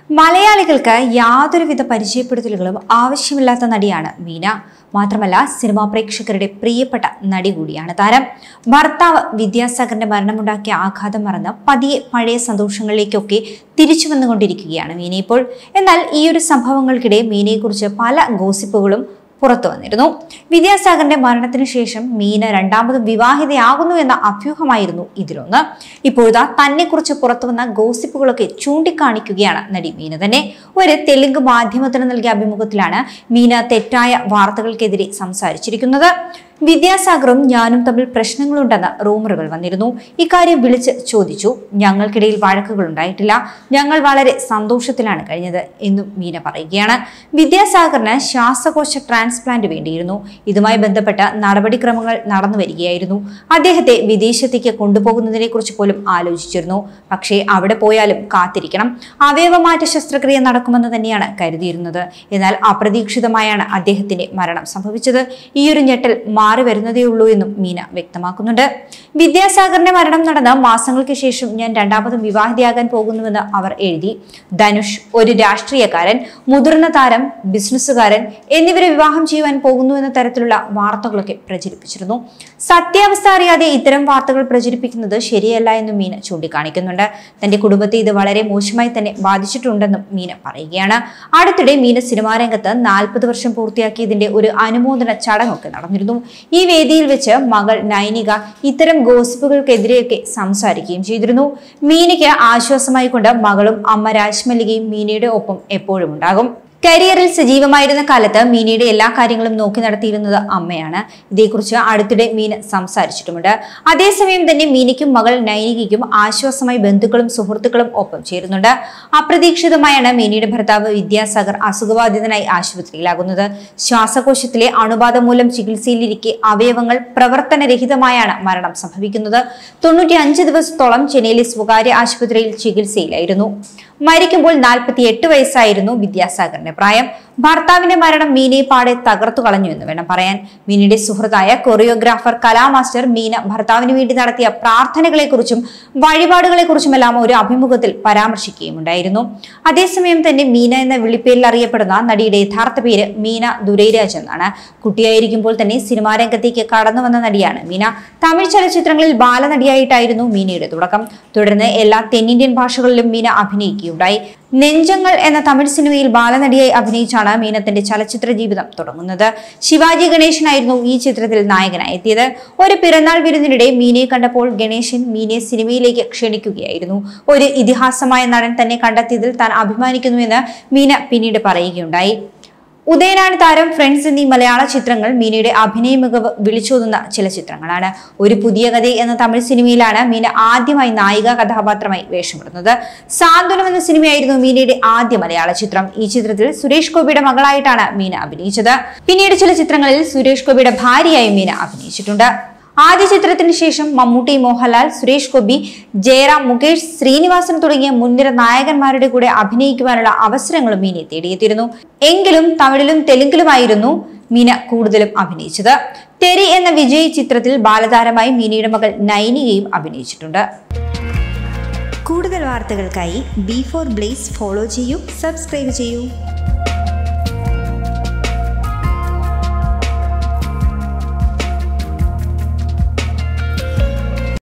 മലയാളികൾക്ക് യാതൊരുവിധ പരിചയപ്പെടുത്തലുകളും ആവശ്യമില്ലാത്ത നടിയാണ് മീന മാത്രമല്ല സിനിമാ പ്രേക്ഷകരുടെ പ്രിയപ്പെട്ട നടി കൂടിയാണ് താരം ഭർത്താവ് വിദ്യാസാഗറിന്റെ മരണമുണ്ടാക്കിയ ആഘാതം മറന്ന് പതിയെ പഴയ സന്തോഷങ്ങളിലേക്കൊക്കെ തിരിച്ചു വന്നുകൊണ്ടിരിക്കുകയാണ് മീന ഇപ്പോൾ എന്നാൽ ഈ ഒരു സംഭവങ്ങൾക്കിടെ മീനയെക്കുറിച്ച് പല ഗോസിപ്പുകളും പുറത്തു വന്നിരുന്നു വിദ്യാസാഗറിന്റെ മരണത്തിന് ശേഷം മീന രണ്ടാമതും വിവാഹിതയാകുന്നു എന്ന അഭ്യൂഹമായിരുന്നു ഇതിലൊന്ന് ഇപ്പോഴാ തന്നെ കുറിച്ച് പുറത്തു വന്ന ഗോസിപ്പുകളൊക്കെ ചൂണ്ടിക്കാണിക്കുകയാണ് നടി മീന തന്നെ ഒരു തെലുങ്ക് മാധ്യമത്തിന് നൽകിയ അഭിമുഖത്തിലാണ് മീന തെറ്റായ വാർത്തകൾക്കെതിരെ സംസാരിച്ചിരിക്കുന്നത് വിദ്യാസാഗറും ഞാനും തമ്മിൽ പ്രശ്നങ്ങളുണ്ടെന്ന് റൂമറുകൾ വന്നിരുന്നു ഇക്കാര്യം വിളിച്ച് ചോദിച്ചു ഞങ്ങൾക്കിടയിൽ വഴക്കുകൾ ഉണ്ടായിട്ടില്ല ഞങ്ങൾ വളരെ സന്തോഷത്തിലാണ് കഴിഞ്ഞത് എന്നും മീന പറയുകയാണ് വിദ്യാസാഗറിന് ശ്വാസകോശ ട്രാൻസ്പ്ലാന്റ് വേണ്ടിയിരുന്നു ഇതുമായി ബന്ധപ്പെട്ട നടപടിക്രമങ്ങൾ നടന്നു വരികയായിരുന്നു അദ്ദേഹത്തെ വിദേശത്തേക്ക് കൊണ്ടുപോകുന്നതിനെ കുറിച്ച് പോലും ആലോചിച്ചിരുന്നു പക്ഷേ അവിടെ പോയാലും കാത്തിരിക്കണം അവയവമാറ്റ ശസ്ത്രക്രിയ നടക്കുമെന്ന് തന്നെയാണ് കരുതിയിരുന്നത് എന്നാൽ അപ്രതീക്ഷിതമായാണ് അദ്ദേഹത്തിന്റെ മരണം സംഭവിച്ചത് ഈയൊരു ഞെട്ടൽ മാറി വരുന്നതേ ഉള്ളൂ എന്നും മീന വ്യക്തമാക്കുന്നുണ്ട് വിദ്യാസാഗറിന്റെ മരണം നടന്ന മാസങ്ങൾക്ക് ശേഷം ഞാൻ രണ്ടാമതും വിവാഹിതയാകാൻ പോകുന്നുവെന്ന് അവർ എഴുതി ധനുഷ് ഒരു രാഷ്ട്രീയക്കാരൻ മുതിർന്ന താരം ബിസിനസ്സുകാരൻ എന്നിവരെ വിവാഹം ചെയ്യുവാൻ പോകുന്നു എന്ന തരത്തിലുള്ള വാർത്തകളൊക്കെ പ്രചരിപ്പിച്ചിരുന്നു സത്യാവസ്ഥ അറിയാതെ ഇത്തരം വാർത്തകൾ പ്രചരിപ്പിക്കുന്നത് ശരിയല്ല എന്നും മീന ചൂണ്ടിക്കാണിക്കുന്നുണ്ട് തന്റെ കുടുംബത്തെ ഇത് വളരെ മോശമായി തന്നെ ബാധിച്ചിട്ടുണ്ടെന്നും മീന പറയുകയാണ് അടുത്തിടെ മീന സിനിമാ രംഗത്ത് നാൽപ്പത് വർഷം പൂർത്തിയാക്കിയതിന്റെ ഒരു അനുമോദന ചടങ്ങൊക്കെ നടന്നിരുന്നു ഈ വേദിയിൽ വെച്ച് മകൾ നൈനിക ഇത്തരം ഗോസിപ്പുകൾക്കെതിരെയൊക്കെ സംസാരിക്കുകയും ചെയ്തിരുന്നു മീനയ്ക്ക് ആശ്വാസമായി കൊണ്ട് മകളും അമ്മ രാജ്മല്ലികയും മീനയുടെ ഒപ്പം എപ്പോഴും ഉണ്ടാകും കരിയറിൽ സജീവമായിരുന്ന കാലത്ത് മീനയുടെ എല്ലാ കാര്യങ്ങളും നോക്കി നടത്തിയിരുന്നത് അമ്മയാണ് ഇതേക്കുറിച്ച് അടുത്തിടെ മീന സംസാരിച്ചിട്ടുമുണ്ട് അതേസമയം തന്നെ മീനയ്ക്കും മകൾ നൈനികയ്ക്കും ആശ്വാസമായി ബന്ധുക്കളും സുഹൃത്തുക്കളും ഒപ്പം ചേരുന്നുണ്ട് അപ്രതീക്ഷിതമായാണ് മീനയുടെ ഭർത്താവ് വിദ്യാസാഗർ അസുഖബാധിതനായി ആശുപത്രിയിലാകുന്നത് ശ്വാസകോശത്തിലെ അണുബാധ മൂലം ചികിത്സയിലിരിക്കെ അവയവങ്ങൾ പ്രവർത്തനരഹിതമായാണ് മരണം സംഭവിക്കുന്നത് തൊണ്ണൂറ്റി അഞ്ച് ദിവസത്തോളം ചെന്നൈയിലെ സ്വകാര്യ ആശുപത്രിയിൽ ചികിത്സയിലായിരുന്നു മരിക്കുമ്പോൾ നാൽപ്പത്തി എട്ട് വയസ്സായിരുന്നു വിദ്യാസാഗറിന്റെ പ്രായം ഭർത്താവിന്റെ മരണം മീനയെ പാടെ തകർത്തു കളഞ്ഞു എന്ന് വേണം പറയാൻ മീനയുടെ സുഹൃത്തായ കൊറിയോഗ്രാഫർ കലാമാസ്റ്റർ മീന ഭർത്താവിന് വേണ്ടി നടത്തിയ പ്രാർത്ഥനകളെക്കുറിച്ചും വഴിപാടുകളെക്കുറിച്ചുമെല്ലാം ഒരു അഭിമുഖത്തിൽ പരാമർശിക്കുകയുമുണ്ടായിരുന്നു അതേസമയം തന്നെ മീന എന്ന വിളിപ്പേരിൽ അറിയപ്പെടുന്ന നടിയുടെ യഥാർത്ഥ പേര് മീന ദുരൈരാജ് എന്നാണ് കുട്ടിയായിരിക്കുമ്പോൾ തന്നെ സിനിമാ രംഗത്തേക്ക് കടന്നു വന്ന നടിയാണ് മീന തമിഴ് ചലച്ചിത്രങ്ങളിൽ ബാലനടിയായിട്ടായിരുന്നു മീനയുടെ തുടക്കം തുടർന്ന് എല്ലാ തെന്നിന്ത്യൻ ഭാഷകളിലും മീന അഭിനയിക്കുകയുണ്ടായി നെഞ്ചങ്ങൾ എന്ന തമിഴ് സിനിമയിൽ ബാലനടിയായി അഭിനയിച്ചാണ് മീന തന്റെ ചലച്ചിത്ര ജീവിതം തുടങ്ങുന്നത് ശിവാജി ഗണേശനായിരുന്നു ഈ ചിത്രത്തിൽ നായകനായി എത്തിയത് ഒരു പിറന്നാൾ വിരുന്നിനിടെ മീനയെ കണ്ടപ്പോൾ ഗണേശൻ മീനയെ സിനിമയിലേക്ക് ക്ഷണിക്കുകയായിരുന്നു ഒരു ഇതിഹാസമായ നടൻ തന്നെ കണ്ടെത്തിയതിൽ താൻ അഭിമാനിക്കുന്നുവെന്ന് മീന പിന്നീട് പറയുകയുണ്ടായി ഉദയനാണ് താരം ഫ്രണ്ട്സ് എന്നീ മലയാള ചിത്രങ്ങൾ മീനയുടെ അഭിനയ മികവ് വിളിച്ചോതുന്ന ചില ചിത്രങ്ങളാണ് ഒരു പുതിയ കഥ എന്ന തമിഴ് സിനിമയിലാണ് മീന ആദ്യമായി നായിക കഥാപാത്രമായി വേഷമിടുന്നത് സാന്ത്വനം എന്ന സിനിമയായിരുന്നു മീനയുടെ ആദ്യ മലയാള ചിത്രം ഈ ചിത്രത്തിൽ സുരേഷ് ഗോപിയുടെ മകളായിട്ടാണ് മീന അഭിനയിച്ചത് പിന്നീട് ചില ചിത്രങ്ങളിൽ സുരേഷ് ഗോപിയുടെ ഭാര്യയായി മീന അഭിനയിച്ചിട്ടുണ്ട് ആദ്യ ചിത്രത്തിന് ശേഷം മമ്മൂട്ടി മോഹൻലാൽ സുരേഷ് ഗോപി ജയറാം മുകേഷ് ശ്രീനിവാസൻ തുടങ്ങിയ മുൻനിര നായകന്മാരുടെ കൂടെ അഭിനയിക്കുവാനുള്ള അവസരങ്ങളും മീനെ തേടിയെത്തിയിരുന്നു എങ്കിലും തമിഴിലും തെലുങ്കിലുമായിരുന്നു മീന കൂടുതലും അഭിനയിച്ചത് തെരി എന്ന വിജയ് ചിത്രത്തിൽ ബാലതാരമായി മീനയുടെ മകൾ നൈനികയും അഭിനയിച്ചിട്ടുണ്ട് കൂടുതൽ വാർത്തകൾക്കായി ബി ഫോർ ബ്ലേസ് ഫോളോ ചെയ്യൂ സബ്സ്ക്രൈബ് ചെയ്യൂ